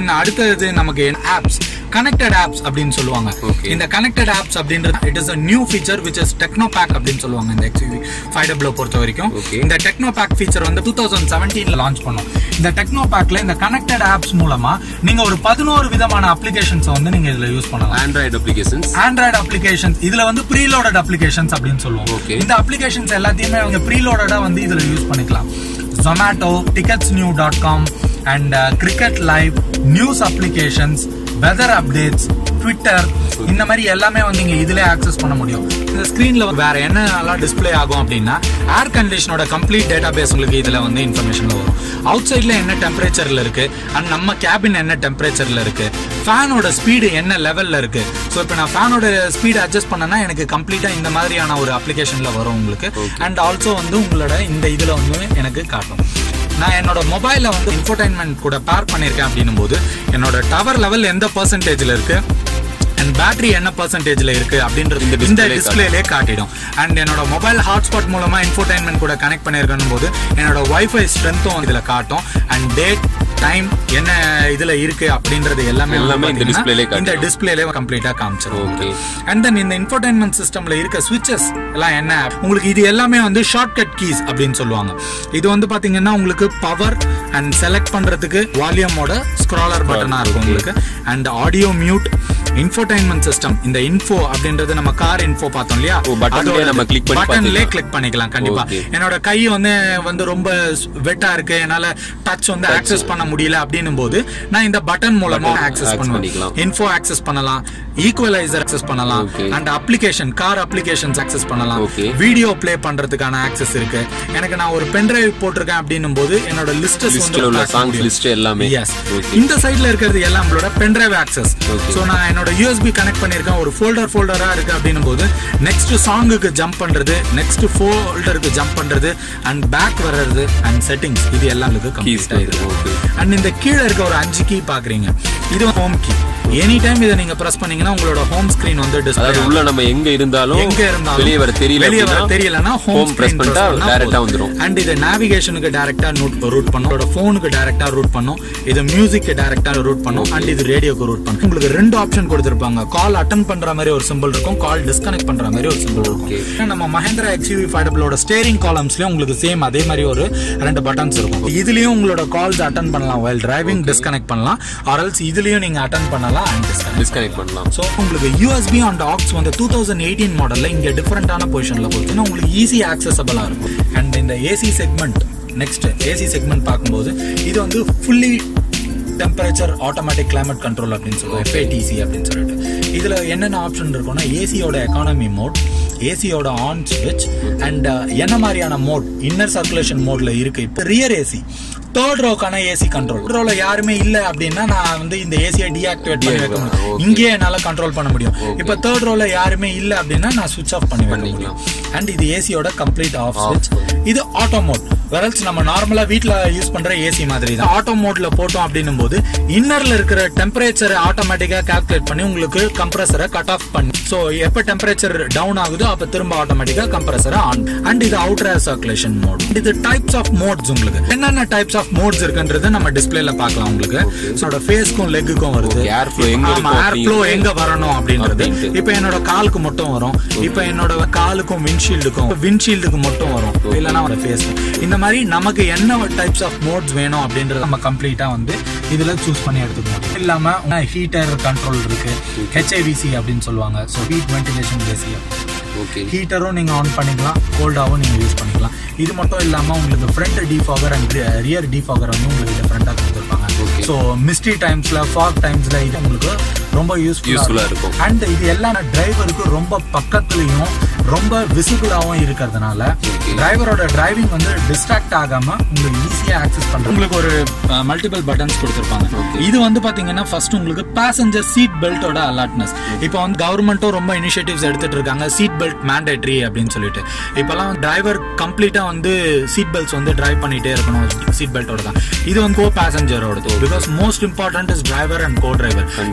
தென் அடுத்தது நமக்கு apps connected apps அப்படின்னு சொல்லுவாங்க Okay. இந்த கனெக்டட் ஆப்ஸ் அப்படின்றது it is a new feature which is techno pack அப்படின்னு சொல்லுவாங்க இந்த XUV ஃபைவ் டபுள் பொறுத்த வரைக்கும் Okay. இந்த டெக்னோ பேக் ஃபீச்சர் வந்து டூ தௌசண்ட் செவன்டீன்ல லான்ச் பண்ணோம் இந்த டெக்னோ பேக்ல இந்த கனெக்டட் ஆப்ஸ் மூலமா நீங்க ஒரு பதினோரு விதமான அப்ளிகேஷன்ஸ் வந்து நீங்க இதுல யூஸ் பண்ணலாம் ஆண்ட்ராய்டு அப்ளிகேஷன்ஸ் ஆண்ட்ராய்டு அப்ளிகேஷன்ஸ் இதுல வந்து ப்ரீலோடட் அப்ளிகேஷன்ஸ் அப்படின்னு சொல்லுவோம் Okay. இந்த அப்ளிகேஷன்ஸ் எல்லாத்தையுமே அவங்க ப்ரீலோடடா வந்து இதுல யூஸ் பண்ணிக்கலாம் Zomato tickets new dot com and cricket live news applications weather updates Twitter இந்த மாதிரி எல்லாமே வந்து நீங்க இதுல ஆக்சஸ் பண்ண முடியும் இந்த ஸ்கிரீன்ல வேற என்னெல்லாம் டிஸ்ப்ளே ஆகும் அப்படின்னா ஏர் கண்டிஷனோட கம்ப்ளீட் டேட்டா பேஸ் உங்களுக்கு இதுல வந்து இன்ஃபர்மேஷன்ல வரும் அவுட் சைட்ல என்ன டெம்பரேச்சர்ல இருக்கு அண்ட் நம்ம கேபின் என்ன டெம்பரேச்சர்ல இருக்கு ஃபேனோட ஸ்பீடு என்ன லெவல்ல இருக்கு ஸோ இப்போ நான் ஃபேனோட ஸ்பீடு அட்ஜஸ்ட் பண்ணனா எனக்கு கம்ப்ளீட்டா இந்த மாதிரியான ஒரு அப்ளிகேஷன்ல வரும் உங்களுக்கு அண்ட் ஆல்சோ வந்து உங்களோட இந்த இதுல வந்து எனக்கு காட்டும் நான் என்னோட மொபைல வந்து இன்ஃபோடைன்மெண்ட் கூட பேர் பண்ணியிருக்கேன் அப்படின்னும் போது என்னோட டவர் லெவல் எந்த பர்சன்டேஜ்ல இருக்கு அண்ட் பேட்டரி என்ன பர்சன்டேஜ்ல இருக்கு அப்படின்றது இந்த display லே டிஸ்பிளேலே காட்டிடும் அண்ட் என்னோட மொபைல் ஹாட்ஸ்பாட் மூலமா இன்ஃபோடைன்மெண்ட் கூட கனெக்ட் பண்ணியிருக்கணும் போது என்னோட வைஃபை ஸ்ட்ரென்த்தும் இதுல காட்டும் அண்ட் டேட் டைம் என்ன இதுல இருக்கு அப்படின்றது எல்லாமே வந்து எல்லாமே இந்த பாத்தீங்கன்னா display லே இந்த காட்டிடும். டிஸ்பிளேலே கம்ப்ளீட்டா காமிச்சிரும் ஓகே அண்ட் தென் இந்த இன்ஃபோடைன்மெண்ட் சிஸ்டம்ல இருக்க ஸ்விட்சஸ் எல்லாம் என்ன உங்களுக்கு இது எல்லாமே வந்து ஷார்ட்கட் கீஸ் அப்படின்னு சொல்லுவாங்க இது வந்து பாத்தீங்கன்னா உங்களுக்கு பவர் அண்ட் செலக்ட் பண்றதுக்கு வால்யூமோட ஸ்க்ராலர் பட்டனா இருக்கும் உங்களுக்கு and audio mute infotainment system இந்த இன்ஃபோ அப்படின்றது நம்ம கார் இன்ஃபோ பார்த்தோம் இல்லையா ஓ, button லயே நம்ம click பண்ணி பட்டன்லயே பார்த்துக்கலாம். கிளிக் பண்ணிக்கலாம் கண்டிப்பா Okay. என்னோட கை வந்து வந்து ரொம்ப வெட்டா இருக்கு என்னால டச் வந்து ஆக்சஸ் பண்ண முடியல அப்படின்னும் போது நான் இந்த பட்டன் மூலமா Button ஆக்சஸ் access பண்ணுவேன் பண்ணிக்கலாம். இன்ஃபோ ஆக்சஸ் பண்ணலாம் ஈக்குவலைசர் ஆக்சஸ் பண்ணலாம் Okay. And application car applications access பண்ணலாம் Okay. வீடியோ ப்ளே பண்றதுக்கான ஆக்சஸ் இருக்கு எனக்கு நான் ஒரு பென் டிரைவ் போட்டிருக்கேன் அப்படின்னும் போது என்னோட லிஸ்டஸ் லிஸ்ட்ல உள்ள சாங்ஸ் லிஸ்ட் எல்லாமே எஸ் ஓகே இந்த சைடுல இருக்கிறது எல்லாம் நம்மளோட pen drive access Okay. So நான் என்னோட யூஎஸ்பி கனெக்ட் பண்ணியிருக்கேன் ஒரு ஃபோல்டர் ஃபோல்டரா இருக்கு அப்படின்னும் போது நெக்ஸ்ட் சாங்குக்கு ஜம்ப் பண்றது நெக்ஸ்ட் ஃபோல்டருக்கு ஜம்ப் பண்றது அண்ட் பேக் வர்றது அண்ட் செட்டிங்ஸ் இது எல்லாம் உங்களுக்கு Keys கம்ப்ளீட் ஆயிருக்கு ஓகே அண்ட் இந்த கீழே இருக்க ஒரு அஞ்சு கீ பாக்குறீங்க இது ஹோம் கீ எனி டைம் இதை நீங்க பிரஸ் பண்ணீங்கன்னா உங்களோட ஹோம் ஸ்கிரீன் வந்து டிஸ்பிளே அதாவது உள்ள நம்ம எங்க இருந்தாலும் எங்க இருந்தாலும் வெளியே வர தெரியல வெளியே வர அப்படின்னா தெரியலனா home ஹோம் press பண்ணிட்டா direct ஆ வந்துரும். அண்ட் இது நேவிகேஷனுக்கு டைரக்டா ரூட் பண்ணும் உங்களோட போனுக்கு டைரக்டா ரூட் பண்ணும் இது மியூசிக்கு டைரக்டா ரூட் பண்ணும் அண்ட் இது ரேடியோக்கு ரூட் பண்ணும் உங்களுக்கு ரெண்டு ஆப்ஷன் கொடுத்திருப்பாங்க கால் அட்டன் பண்ற மாதிரி ஒரு சிம்பிள் இருக்கும் கால் டிஸ்கனெக்ட் பண்ற மாதிரி ஒரு சிம்பிள் இருக்கும் நம்ம மஹேந்திரா எக்ஸ்யூவி ஃபைடபிளோட ஸ்டேரிங் காலம்ஸ்லயும் உங்களுக்கு சேம் அதே மாதிரி ஒரு ரெண்டு பட்டன்ஸ் இருக்கும் இதுலயும் உங்களோட கால்ஸ் அட்டன் பண்ணலாம் வைல் டிரைவிங் டிஸ்கனெக்ட் பண்ணலாம் ஆர்எல்ஸ் இதுலயும் நீங்க அட்டன் பண்ணலாம் அண்ட் டிஸ்கனெக்ட் டிஸ்கனெக்ட் பண்ணலாம் ஸோ உங்களுக்கு யூஎஸ்பி அண்ட் ஆக்ஸ் வந்து டூ தௌசண்ட் எயிட்டீன் மாடலில் இங்கே டிஃப்ரெண்டான பொசிஷனில் கொடுத்தீங்கன்னா உங்களுக்கு ஈஸி ஆக்சசபிளாக இருக்கும் அண்ட் இந்த AC segment next AC segment பார்க்கும்போது இது வந்து fully temperature automatic climate control அப்படின்னு சொல்லுவோம் எஃப்ஏடிசி அப்படின்னு சொல்லிட்டு இதில் என்னென்ன ஆப்ஷன் இருக்கும்னா ஏசியோட எக்கானமி மோட் ஏசியோட ஆன் ஸ்விட்ச் அண்ட் என்ன மாதிரியான மோட் இன்னர் சர்க்குலேஷன் மோட்ல இருக்கு இப்போ ரியர் ஏசி தேர்ட் ரோக்கான ஏசி கண்ட்ரோல் ரோல யாருமே இல்ல அப்படின்னா நான் வந்து இந்த ஏசியை டீஆக்டிவேட் பண்ணி வைக்க முடியும் Okay. இங்கேயே என்னால கண்ட்ரோல் பண்ண முடியும் இப்போ தேர்ட் ரோல யாருமே இல்ல அப்படின்னா நான் சுவிட்ச் ஆஃப் பண்ணி வைக்க முடியும் அண்ட் இது ஏசியோட கம்ப்ளீட் ஆஃப் ஸ்விட்ச் இது ஆட்டோ மோட் வெரல்ஸ் நம்ம நார்மலா வீட்ல யூஸ் பண்ற ஏசி மாதிரி தான் ஆட்டோ மோட்ல போட்டோம் அப்படின்னும் போது இன்னர்ல இருக்கிற டெம்பரேச்சரை ஆட்டோமேட்டிக்கா கால்குலேட் பண்ணி உங்களுக்கு கம்ப்ரஸரை கட் ஆஃப் பண்ணி ஸோ எப்ப டெம்பரேச்சர் டவுன் ஆகுதோ அப்ப திரும்ப ஆட்டோமேட்டிக்கா கம்ப்ரஸரை ஆன் அண்ட் இது அவுட்டர் ஏர் சர்க்குலேஷன் மோட் இது டைப்ஸ் ஆஃப் மோட்ஸ் உங்களுக்கு என்னென்ன டைப்ஸ் ஆஃப் மோட்ஸ் இருக்குன்றது நம்ம டிஸ்பிளேல பார்க்கலாம் உங்களுக்கு ஸோ ஃபேஸ்க்கும் லெக்குக்கும் வருது Okay, air flow எங்க ஆமா இருக்கும் ஏர் ஃப்ளோ அப்படிங்கிறது. எங்க வரணும் அப்படின்றது அப்படின்ட்டு. இப்போ என்னோட காலுக்கு மட்டும் வரும் இப்போ என்னோட காலுக்கும் விண்ட்ஷீல்டுக்கும் விண்ட்ஷீல்டுக்கு மட்டும் வரும் இல்லைன்னா ஒரு ஃபேஸ் இந்த மாதிரி நமக்கு என்ன டைப்ஸ் ஆஃப் மோட்ஸ் வேணும் அப்படின்றத நம்ம கம்ப்ளீட்டா வந்து இதுல சூஸ் பண்ணி எடுத்துக்கணும் இல்லாம ஹீட்டர் கண்ட்ரோல் இருக்கு ஹெச்ஐவிசி அப்படின்னு சொல்லுவாங்க so heat ventilation AC okay ஹீட்டரும் நீங்க ஆன் பண்ணிக்கலாம் கோல்டாவும் நீங்க யூஸ் பண்ணிக்கலாம் இது மட்டும் இல்லாம உங்களுக்கு front defogger and rear defogger வந்து உங்களுக்கு டிஃப்ரெண்டா கொடுத்துருப்பாங்க Okay. ஸோ மிஸ்டி டைம்ஸ்ல ஃபாக் டைம்ஸ்ல இது உங்களுக்கு ரொம்ப Useful-ஆ யூஸ்ஃபுல்லா இருக்கும். அண்ட் இது எல்லாம் டிரைவருக்கு ரொம்ப பக்கத்துலயும் ரொம்ப விசிபிளாவும் இருக்கிறதுனால Okay. டிரைவரோட டிரைவிங் வந்து டிஸ்ட்ராக்ட் ஆகாம உங்களுக்கு ஈஸியா ஆக்சஸ் பண்ற உங்களுக்கு ஒரு மல்டிபிள் பட்டன்ஸ் கொடுத்துருப்பாங்க Okay. இது வந்து பாத்தீங்கன்னா ஃபர்ஸ்ட் உங்களுக்கு பேசஞ்சர் சீட் பெல்ட்டோட அலர்ட்னஸ் இப்போ வந்து கவர்மெண்ட்டும் ரொம்ப இனிஷியேட்டிவ்ஸ் எடுத்துட்டு இருக்காங்க சீட் பெல்ட் மேண்டேட்ரி அப்படின்னு சொல்லிட்டு இப்பெல்லாம் டிரைவர் கம்ப்ளீட்டா வந்து சீட் பெல்ட்ஸ் வந்து டிரைவ் பண்ணிட்டே இருக்கணும் சீட் பெல்ட்டோட தான் இது வந்து கோ பேசஞ்சரோடது because most important is driver and co driver கண்டிப்பா. இவங்க ரெண்டு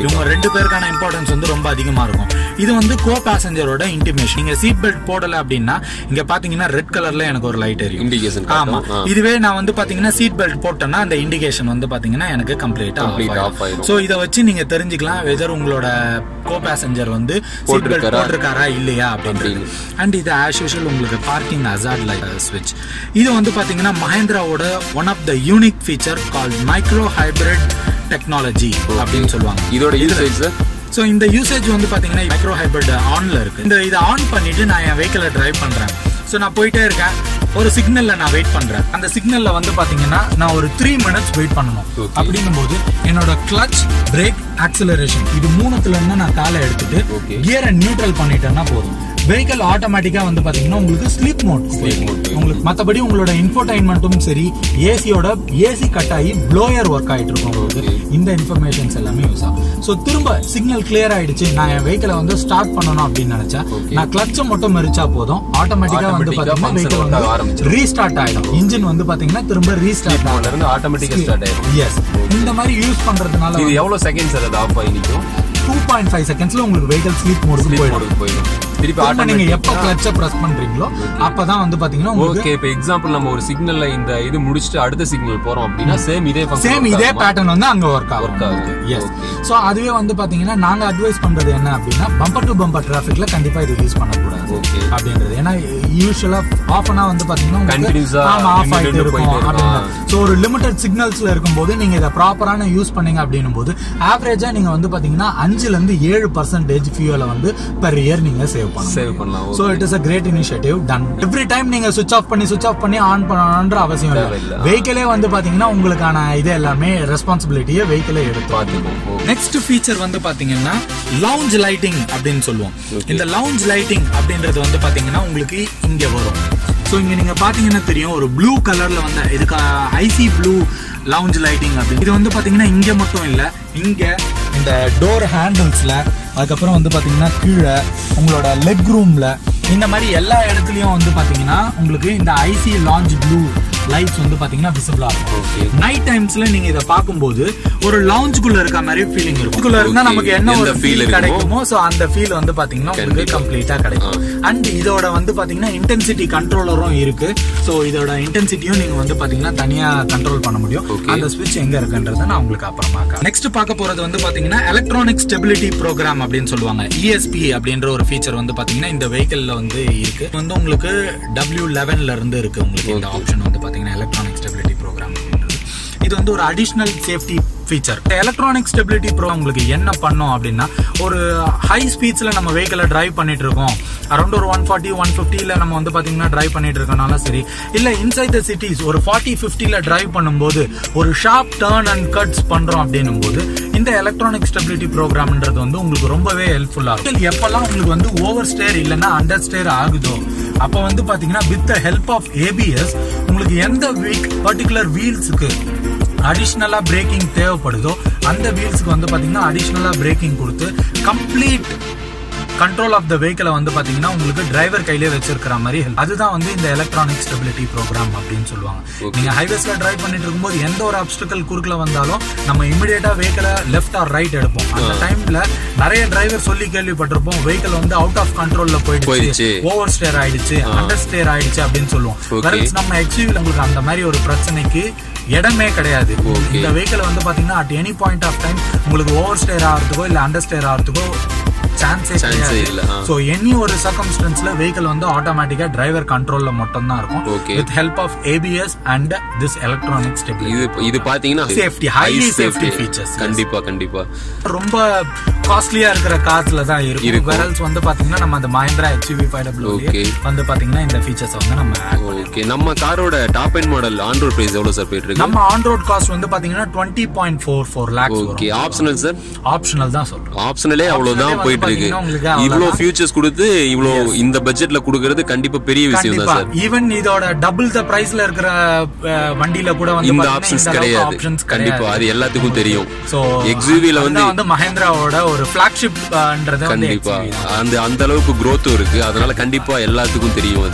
ரெண்டு பேருக்கான இம்பார்ட்டன்ஸ் வந்து ரொம்ப அதிகமா இருக்கும் இது வந்து கோ பேசஞ்சரோட இன்டிமேஷன் நீங்க சீட் பெல்ட் போடல அப்படின்னா இங்க பாத்தீங்கன்னா ரெட் கலர்ல எனக்கு ஒரு லைட் எரியும் இண்டிகேஷன் ஆமா இதுவே நான் வந்து பாத்தீங்கன்னா சீட் பெல்ட் போட்டேன்னா அந்த இண்டிகேஷன் வந்து பாத்தீங்கன்னா எனக்கு கம்ப்ளீட்டா Complete ஆஃப் off ஆயிரும். சோ இத வச்சு நீங்க தெரிஞ்சுக்கலாம் வெதர் உங்களோட கோ பேசஞ்சர் வந்து சீட் பெல்ட் போட்டிருக்காரா? போட்டிருக்காரா இல்லையா அப்படின்னு அண்ட் இது ஆஸ் யூஷுவல் உங்களுக்கு பார்க்கிங் அசார்ட் லைட் ஸ்விட்ச் இது வந்து பாத்தீங்கன்னா மஹேந்திராவோட one of the unique feature call micro hybrid technology அப்படின்னு சொல்லுவாங்க இதோட யூசேஜ் சார் ஸோ இந்த யூசேஜ் வந்து பாத்தீங்கன்னா மைக்ரோ ஹைபிரிட் ஆன்ல இருக்கு இந்த இதை ஆன் பண்ணிட்டு நான் என் வெஹிக்கிளை டிரைவ் பண்றேன் ஸோ நான் போயிட்டே இருக்கேன் ஒரு சிக்னல்ல நான் வெயிட் பண்றேன் அந்த சிக்னல்ல வந்து பாத்தீங்கன்னா நான் ஒரு த்ரீ மினிட்ஸ் வெயிட் பண்ணணும் Okay. அப்படின்னும் போது என்னோட கிளச் பிரேக் ஆக்சிலரேஷன் இது மூணுத்துல இருந்து நான் காலை எடுத்துட்டு Okay. கியரை நியூட்ரல் பண்ணிட்டேன்னா போதும் வெஹிக்கல் ஆட்டோமேட்டிக்கா வந்து பாத்தீங்கன்னா உங்களுக்கு ஸ்லீப் மோட் Sleep mode போயிடும். உங்களுக்கு மத்தபடி உங்களோட இன்ஃபோடைன்மெண்ட்டும் சரி ஏசியோட ஏசி கட் ஆகி ப்ளோயர் ஒர்க் ஆயிட்டு இருக்கும் உங்களுக்கு Okay. இந்த இன்ஃபர்மேஷன்ஸ் எல்லாமே யூஸ் ஆகும் ஸோ திரும்ப சிக்னல் கிளியர் ஆயிடுச்சு நான் என் வெஹிக்கிளை வந்து ஸ்டார்ட் பண்ணணும் அப்படின்னு நினைச்சா Okay. நான் கிளச்சை மட்டும் மெரிச்சா போதும் ஆட்டோமேட்டிக்கா வந்து Automatic ஆ பாத்தீங்கன்னா function வெஹிக்கிள் work ஆக வந்து ஆரம்பிச்சிடும். ரீஸ்டார்ட் ஆயிடும் இன்ஜின் வந்து பாத்தீங்கன்னா திரும்ப ரீஸ்டார்ட் மோட்ல ஆகும் இருந்து ஆட்டோமேட்டிக்கா ஸ்டார்ட் ஆயிரும் எஸ் இந்த மாதிரி யூஸ் பண்றதுனால இது எவ்வளவு செகண்ட் சார் அது ஆஃப் ஆகி நிக்கும் டூ பாயிண்ட் ஃபைவ் செகண்ட்ஸ்ல உங்களுக்கு வெஹிக்கிள் ஸ்லீப் மோடுக்கு ஸ்லீப் போயிடும் மோடுக்கு போயிடும் திருப்பி திரும்ப நீங்க எப்ப ஆட்டோமேட்டிக் கிளச்சை பிரஸ் பண்றீங்களோ அப்பதான் வந்து பாத்தீங்கன்னா உங்களுக்கு ஓகே இப்ப எக்ஸாம்பிள் நம்ம ஒரு சிக்னல்ல இந்த இது முடிச்சிட்டு அடுத்த சிக்னல் போறோம் அப்படின்னா சேம் இதே function சேம் work இதே ஆகுமா? பேட்டர்ன் வந்து அங்க ஒர்க் ஆகும் Work ஆகுது. S Okay. சோ அதுவே வந்து பாத்தீங்கன்னா நாங்க அட்வைஸ் பண்றது என்ன அப்படின்னா பம்பர் டு பம்பர் டிராஃபிக்ல கண்டிப்பா இது யூஸ் பண்ணக்கூடாது Okay. அப்படின்றது ஏன்னா யூஸ்வலா ஆஃப் அனா வந்து பாத்தீங்கன்னா உங்களுக்கு- Continuous ஆ ஆமா ஆஃப் ஆயிட்டு நின்னுட்டு இருக்கும் போயிட்டே அப்படின்னா இருக்கும். சோ ஒரு லிமிடெட் சிக்னல்ஸ்ல இருக்கும்போது நீங்க இதை ப்ராப்பரான யூஸ் பண்ணீங்க அப்படின்னும் போது ஆவரேஜா நீங்க வந்து பாத்தீங்கன்னா அஞ்சுல இருந்து ஏழு பர்சன்டேஜ் ஃபியூல வந்து பெர் இயர் நீங்க சேவ் பண்ணலாம் சேவ் பண்ணலாம் so it is a great initiative done every time நீங்க சுவிச் ஆஃப் பண்ணி சுவிச் ஆஃப் பண்ணி ஆன் பண்ணணும்ன்ற அவசியம் இல்லை தேவையில்ல. வெஹிக்கிளே வந்து பாத்தீங்கன்னா உங்களுக்கான இது எல்லாமே ரெஸ்பான்சிபிலிட்டியை வெஹிக்கிளே எடுத்து பாத்துக்கோ நெக்ஸ்ட் ஃபீச்சர் வந்து பாத்தீங்கன்னா லவுஞ்ச் லைட்டிங் அப்படின்னு சொல்லுவோம் இந்த லவுஞ்ச் லைட்டிங் அப்படின்றது வந்து பாத்தீங்கன்னா உங்களுக்கு இங்க வரும் ஸோ இங்க நீங்க பாத்தீங்கன்னா தெரியும் ஒரு ப்ளூ கலர்ல வந்து இதுக்கு ஐசி ப்ளூ லவுஞ்ச் லைட்டிங் அப்படின்னு இது வந்து பாத்தீங்கன்னா இங்க மட்டும் இல்ல இங்க இந்த டோர் ஹேண்டில்ஸ்ல அதுக்கப்புறம் வந்து பாத்தீங்கன்னா கீழே உங்களோட லெக் ரூம்ல இந்த மாதிரி எல்லா இடத்துலயும் வந்து பாத்தீங்கன்னா உங்களுக்கு இந்த ஐசி லான்ச் ப்ளூ லைட்ஸ் வந்து பாத்தீங்கன்னா விசிபிளா இருக்கும் Okay. நைட் டைம்ஸ்ல நீங்க இத பாக்கும்போது ஒரு லான்ச்சுக்குள்ள இருக்க மாதிரி ஃபீலிங் இருக்கும் இதுக்குள்ள இருந்தா Okay. நமக்கு என்ன எந்த ஒரு feel ஃபீல் இருக்குமோ, கிடைக்குமோ சோ அந்த ஃபீல் வந்து பாத்தீங்கன்னா உங்களுக்கு கண்டிப்பா. கம்ப்ளீட்டா கிடைக்கும் அண்ட் இதோட வந்து பாத்தீங்கன்னா இன்டென்சிட்டி கண்ட்ரோலரும் இருக்கு சோ இதோட இன்டென்சிட்டியும் நீங்க வந்து பாத்தீங்கன்னா தனியா கண்ட்ரோல் பண்ண முடியும் Okay. அந்த ஸ்விட்ச் எங்க இருக்குன்றத நான் உங்களுக்கு அப்புறமா நெக்ஸ்ட் பார்க்க போறது வந்து பாத்தீங்கன்னா எலக்ட்ரானிக் ஸ்டெபிலிட்டி ப்ரோக்ராம் அப்படின்னு சொல்லுவாங்க இஎஸ்பி அப்படின்ற ஒரு ஃபீச்சர் வந்து பாத்தீங்கன்னா இந்த வெஹிக்கிள்ல வந்து இருக்கு இது வந்து உங்களுக்கு டபிள்யூ லெவன்ல இருந்து இருக்கு உங்களுக்கு இந்த ஆப்ஷன் வந்து பாத்தீங்கன்னா எலக்ட்ரானிக் ஸ்டெபிலிட்டி ப்ரோக்ராம் அப்படின்றது இது வந்து ஒரு additional safety feature electronic stability pro உங்களுக்கு என்ன பண்ணும் அப்படின்னா ஒரு ஹை ஸ்பீட்ஸ்ல நம்ம வெஹிக்கிளை டிரைவ் பண்ணிட்டு இருக்கோம் அரௌண்ட் ஒரு ஒன் ஃபார்ட்டி ஒன் ஃபிஃப்டியில் நம்ம வந்து பாத்தீங்கன்னா டிரைவ் பண்ணிட்டு இருக்கனாலும் சரி இல்ல இன்சைட் த சிட்டிஸ் ஒரு ஃபார்ட்டி ஃபிஃப்டியில் டிரைவ் பண்ணும்போது ஒரு ஷார்ப் டர்ன் அண்ட் கட்ஸ் பண்றோம் அப்படின்னும் போது இந்த எலக்ட்ரானிக் ஸ்டெபிலிட்டி ப்ரோக்ராம்ன்றது வந்து உங்களுக்கு ரொம்பவே ஹெல்ப்ஃபுல்லா இருக்கும் எப்பெல்லாம் உங்களுக்கு வந்து ஓவர் ஸ்டேர் இல்லைன்னா அண்டர் ஸ்டேர் ஆகுதோ அப்ப வந்து பாத்தீங்கன்னா with the help of ABS உங்களுக்கு எந்த வீக் பர்டிகுலர் வீல்ஸுக்கு அடிஷ்னலா பிரேக்கிங் தேவைப்படுதோ அந்த வீல்ஸ்க்கு வந்து பாத்தீங்கன்னா அடிஷ்னலா பிரேக்கிங் கொடுத்து கம்ப்ளீட் கண்ட்ரோல் ஆஃப் த வெஹிக்கிளை வந்து பாத்தீங்கன்னா உங்களுக்கு டிரைவர் கையிலே வச்சிருக்கிற மாதிரி help. அதுதான் வந்து இந்த எலக்ட்ரானிக் ஸ்டெபிலிட்டி ப்ரோக்ராம் அப்படின்னு சொல்லுவாங்க நீங்க ஹைவேஸ்ல டிரைவ் பண்ணிட்டு இருக்கும்போது எந்த ஒரு அப்டிக்கல் குறுக்கல வந்தாலும் நம்ம இமிடியேட்டா வெஹிக்கிளை லெஃப்ட் ஆர் ரைட் எடுப்போம் அந்த டைம்ல நிறைய டிரைவர் சொல்லி கேள்விப்பட்டிருப்போம் வெஹிக்கிள் வந்து அவுட் ஆஃப் கண்ட்ரோல்ல போயிடுச்சு போயிடுச்சு. ஓவர் ஸ்டேர் ஆயிடுச்சு அண்டர் ஸ்டேர் ஆயிடுச்சு அப்படின்னு சொல்லுவோம் Okay. Whereas நம்ம எக்ஸ்யூவில் உங்களுக்கு அந்த மாதிரி ஒரு பிரச்சனைக்கு இடமே கிடையாது Okay. இந்த வெஹிக்கிள் வந்து பாத்தீங்கன்னா at any point of time உங்களுக்கு ஓவர் ஸ்டேர் ஆகிறதுக்கோ இல்ல அண்டர் ஸ்டேர் ஆகிறதுக்கோ சான்ஸே Chance ஏ கிடையாது இல்ல, ஆ. சோ எனி ஒரு சர்க்கம்ஸ்டன்ஸ்ல வெஹிக்கிள் வந்து ஆட்டோமேட்டிக்கா டிரைவர் கண்ட்ரோல்ல மட்டும் தான் இருக்கும் Okay. With help of ABS and this electronic stability இது இது பாத்தீங்கன்னா Safety, highly safety features, yes. கண்டிப்பா கண்டிப்பா ரொம்ப காஸ்ட்லியா இருக்கிற கார்ஸ்ல தான் இருக்கும் இருக்கும். வெரல்ஸ் வந்து பாத்தீங்கன்னா நம்ம அந்த மஹிந்திரா ஹெச்வி ஃபைவ் Okay. வந்து பாத்தீங்கன்னா இந்த ஃபீச்சர்ஸ் வந்து நம்ம add ஓகே நம்ம காரோட top end model Android price எவ்வளவு சார் போயிட்டு இருக்கு நம்ம ஆன் ரோட் காஸ்ட் வந்து பாத்தீங்கன்னா twenty point four four lakhs okay optional sir optional தான் சொல்றோம் ஆப்ஷனலே Optionalே அவ்வளவுதான் வந்து போயிட்டு இருக்கு பாத்தீங்கன்னா உங்களுக்கு அவ்வளவுதான். இவ்வளவு ஃபியூச்சர்ஸ் கொடுத்து இவ்வளவு இந்த பட்ஜெட்ல கொடுக்கறது கண்டிப்பா பெரிய விஷயம் கண்டிப்பா தான் சார் ஈவன் இதோட டபுள் த பிரைஸ்ல இருக்கிற அஹ், வண்டியில கூட வந்து இந்த பாத்தீங்கன்னா ஆப்ஷன்ஸ் இந்த அளவுக்கு கிடையாது options கண்டிப்பா கிடையாது. அது எல்லாத்துக்கும் தெரியும் So, XUV ல வந்து அதுதான் வந்து மஹேந்திராவோட ஒரு பிளாக்ஷிப்ன்றது வந்து கண்டிப்பா XUV தான். அந்த அந்த அளவுக்கு growth இருக்கு அதனால கண்டிப்பா எல்லாத்துக்கும் தெரியும் அது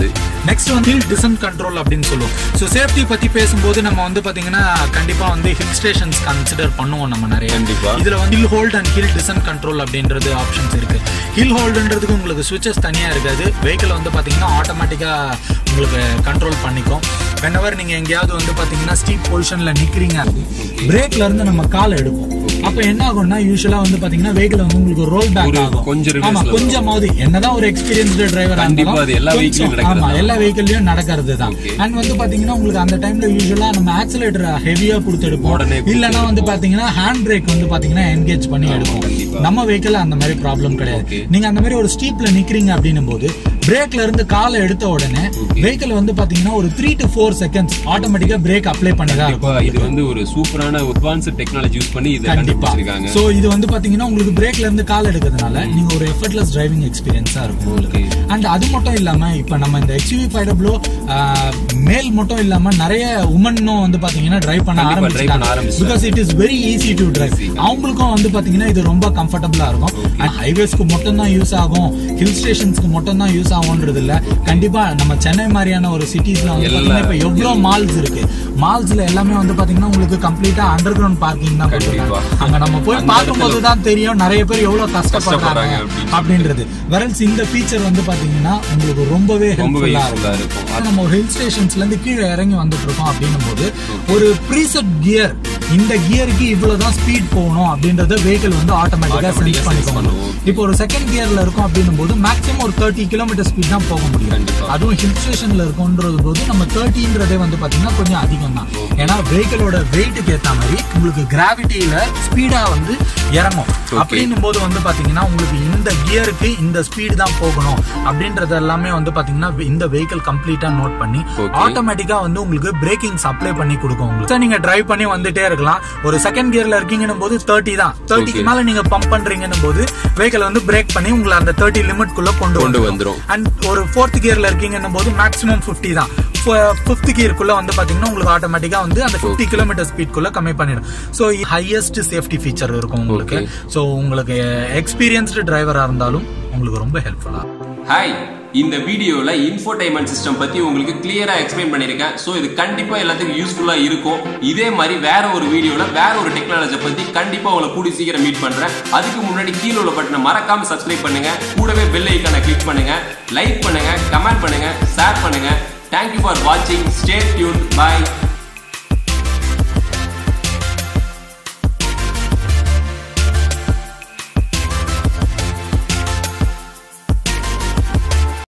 நெக்ஸ்ட் வந்து ஹில் டிசன் கண்ட்ரோல் அப்படின்னு சொல்லுவோம் ஸோ சேஃப்டி பத்தி பேசும்போது நம்ம வந்து பாத்தீங்கன்னா கண்டிப்பா வந்து ஹில் ஸ்டேஷன்ஸ் கன்சிடர் பண்ணுவோம் நம்ம நிறைய கண்டிப்பா. இதுல வந்து hill hold and hill descent control அப்படின்றது ஆப்ஷன்ஸ் இருக்கு ஹில் ஹோல்டுன்றதுக்கு உங்களுக்கு சுவிச்சஸ் தனியா இருக்காது வெஹிக்கிள் வந்து பாத்தீங்கன்னா ஆட்டோமேட்டிக்கா உங்களுக்கு கண்ட்ரோல் பண்ணிக்கும் வென்னவர் நீங்க எங்கேயாவது வந்து பாத்தீங்கன்னா ஸ்டீப் பொசிஷன்ல நிக்கிறீங்க பிரேக்ல இருந்து நம்ம காலை எடுப்போம் அப்ப என்ன ஆகும்னா யூஸ்வலா வந்து பாத்தீங்கன்னா வெஹிக்கிள் வந்து உங்களுக்கு ரோல் பேக் ஒரு ஆகும் கொஞ்சம் reverse ஆமா ல வரும். கொஞ்சமாவது என்னதான் ஒரு எக்ஸ்பீரியன்ஸ்டு டிரைவர் கண்டிப்பா அது எல்லா vehicle-லயும் நடக்கிறது ஆமா தான். எல்லா வெஹிக்கிள்லயும் நடக்கிறது தான் அண்ட் வந்து பாத்தீங்கன்னா உங்களுக்கு அந்த டைம்ல யூஸ்வலா நம்ம ஆக்சிலேட்டர் ஹெவியா கொடுத்து எடுப்போம் உடனே கொடுத்து இல்லனா வந்து பாத்தீங்கன்னா ஹேண்ட் பிரேக் வந்து பாத்தீங்கன்னா என்கேஜ் பண்ணி எடுப்போம் கண்டிப்பா. நம்ம வெஹிக்கிள் அந்த மாதிரி ப்ராப்ளம் கிடையாது Okay. நீங்க அந்த மாதிரி ஒரு ஸ்டீப்ல நிக்கிறீங்க அப்படின்னும் போது பிரேக்ல இருந்து காலை எடுத்த உடனே வெஹிக்கிள் வந்து பாத்தீங்கன்னா ஒரு த்ரீ டு ஃபோர் செகண்ட்ஸ் ஆட்டோமேட்டிக்கா பிரேக் அப்ளை பண்ணி தான் கண்டிப்பா இருக்கும் இது வந்து ஒரு சூப்பரான அட்வான்ஸ் டெக்னாலஜி யூஸ் பண்ணி இதை கண்டிப்பா கண்டுபிடிச்சிருக்காங்க சோ இது வந்து பாத்தீங்கன்னா உங்களுக்கு பிரேக்ல இருந்து கால் எடுக்கிறதுனால நீங்க ஒரு எஃபர்ட்லெஸ் டிரைவிங் எக்ஸ்பீரியன்ஸா இருக்கும் உங்களுக்கு அண்ட் அது மட்டும் இல்லாம இப்ப நம்ம இந்த எக்ஸ்யூவி ஃபைவ் டபிள்யூ மேல் மட்டும் இல்லாம நிறைய உமனும் வந்து பாத்தீங்கன்னா டிரைவ் பண்ண கண்டிப்பா drive பண்ண ஆரம்பிச்சிட்டாங்க ஆரம்பிச்சிட்டாங்க. Because it is very easy to drive அவங்களுக்கும் வந்து பாத்தீங்கன்னா இது ரொம்ப கம்ஃபர்டபுளா இருக்கும் அண்ட் ஹைவேஸ்க்கு மட்டும் தான் யூஸ் ஆகும் ஹில் ஸ்டேஷன்ஸ்க்கு மட்டும் தான் யூஸ் ஆகும்ன்றது இல்ல கண்டிப்பா நம்ம சென்னை மாதிரியான ஒரு சிட்டிஸ்ல வந்து பாத்தீங்கன்னா இப்ப எவ்வளவு மால்ஸ் இருக்கு மால்ஸ்ல எல்லாமே வந்து பாத்தீங்கன்னா உங்களுக்கு கம்ப்ளீட்டா அண்டர் கிரவுண்ட் பார்க்கிங் தான் கண்டிப்பா. போட்டிருக்காங்க. அங்க நம்ம போய் அந்த பார்க்கும்போது தான் தெரியும் நிறைய பேர் எவ்வளவு கஷ்டப்படுறாங்க கஷ்டப்படுறாங்க அப்படின்னு அப்படின்றது வரல்ஸ் இந்த ஃபீச்சர் வந்து பாத்தீங்கன்னா உங்களுக்கு ரொம்பவே ரொம்பவே ஹெல்ப்ஃபுல்லா யூஸ்ஃபுல்லா இருக்கும் இருக்கும் நம்ம ஒரு ஹில் ஸ்டேஷன்ஸ்ல இருந்து கீழே இறங்கி வந்துட்டு இருக்கோம் அப்படின்னும் போது ஒரு ப்ரீசெட் கியர் இந்த கியருக்கு இவ்வளவுதான் ஸ்பீட் போகணும் அப்படின்றத வெஹிக்கிள் வந்து ஆட்டோமேட்டிக்கா Automatic ஆ சென்ஸ் sense பண்ணிக்கோங்க பண்ணும். இப்போ ஒரு செகண்ட் கியர்ல இருக்கும் அப்படின்னும் போது மேக்ஸிமம் ஒரு தேர்ட்டி கிலோமீட்டர் ஸ்பீட் தான் போக முடியும் கண்டிப்பா. அதுவும் ஹில் ஸ்டேஷன்ல இருக்கும்ன்றது போது நம்ம தேர்ட்டின்றதே வந்து பாத்தீங்கன்னா கொஞ்சம் அதிகம் தான் ஏன்னா வெஹிக்கிளோட வெயிட்டுக்கு ஏத்த மாதிரி உங்களுக்கு கிராவிட்டியில ஸ்பீடா வந்து இறங்கும் அப்படின்னும் போது வந்து பாத்தீங்கன்னா உங்களுக்கு இந்த கியருக்கு இந்த ஸ்பீடு தான் போகணும் அப்படின்றது எல்லாமே வந்து பாத்தீங்கன்னா இந்த வெஹிக்கிள் கம்ப்ளீட்டா நோட் பண்ணி Okay. ஆட்டோமேட்டிக்கா வந்து உங்களுக்கு பிரேக்கிங்ஸ் அப்ளை பண்ணி கொடுக்கும் உங்களுக்கு So, நீங்க டிரைவ் பண்ணி வந்துட்டே இருக்கலாம் ஒரு செகண்ட் கியர்ல இருக்கீங்கன்னும் போது தேர்ட்டி தான் தேர்ட்டிக்கு மேல நீங்க பம்ப் பண்றீங்கன்னும் போது வெஹிக்கிள் வந்து பிரேக் பண்ணி உங்களை அந்த தேர்ட்டி லிமிட் குள்ள கொண்டு கொண்டு வந்துரும். வந்துரும். அண்ட் ஒரு ஃபோர்த் கியர்ல இருக்கீங்கன்னும் போது மேக்ஸிமம் 50 தான் ஃபிஃப்த் கியருக்குள்ள வந்து பாத்தீங்கன்னா உங்களுக்கு ஆட்டோமேட்டிக்கா வந்து அந்த 50 கிலோமீட்டர் ஸ்பீட்குள்ள கம்மி பண்ணிடும் ஸோ ஹையஸ்ட் சேஃப்டி ஃபீச்சர் இருக்கும் உங்களுக்கு ஸோ உங்களுக்கு எக்ஸ்பீரியன்ஸ்டு டிரைவரா இருந்தாலும் உங்களுக்கு ரொம்ப ஹெல்ப்ஃபுல்லா ஹாய் இந்த வீடியோல இன்ஃபோடைன்மெண்ட் சிஸ்டம் பத்தி உங்களுக்கு கிளியரா எக்ஸ்பிளைன் பண்ணிருக்கேன் சோ இது கண்டிப்பா எல்லாத்துக்கும் யூஸ்ஃபுல்லா இருக்கும் இதே மாதிரி வேற ஒரு வீடியோல வேற ஒரு டெக்னாலஜி பத்தி கண்டிப்பா உங்களை கூடி சீக்கிரம் மீட் பண்றேன் அதுக்கு முன்னாடி கீழே உள்ள பட்டனை மறக்காம சப்ஸ்கிரைப் பண்ணுங்க கூடவே பெல் ஐக்கானை கிளிக் பண்ணுங்க லைக் பண்ணுங்க கமெண்ட் பண்ணுங்க ஷேர் பண்ணுங்க தேங்க்யூ ஃபார் வாட்சிங் ஸ்டே டியூன் பை